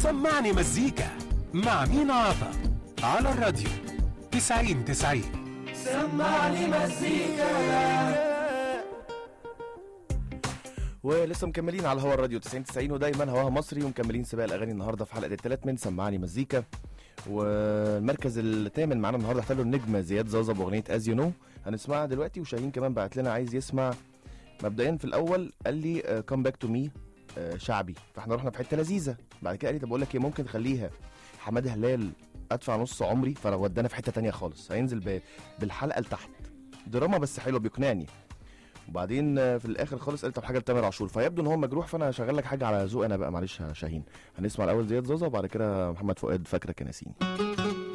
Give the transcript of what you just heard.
سمعني مزيكا مع مينا عطا على الراديو 90 90 سمعني مزيكا ولسه مكملين على هوا الراديو 90 90 ودايما هواها مصري ومكملين سباق الاغاني النهارده في حلقه الثلاث من سمعني مزيكا والمركز الثامن معانا النهارده احتله النجم زياد زازا باغنيه از يو نو هنسمعها دلوقتي وشاهين كمان بعت لنا عايز يسمع مبدئيا في الاول قال لي كم باك تو مي شعبي فاحنا رحنا في حته لذيذه بعد كده قال لي طب اقول لك ايه ممكن نخليها حماده هلال ادفع نص عمري فودانا في حته تانية خالص هينزل ب- بالحلقه لتحت دراما بس حلوه بيقنعني وبعدين آه، في الاخر خالص قال طب حاجه لتامر عاشور فيبدو ان هو مجروح فانا هشغل لك حاجه على ذوق انا بقى معلش يا شاهين هنسمع الاول زياد زازا وبعد كده محمد فؤاد فاكرك يا ناسيني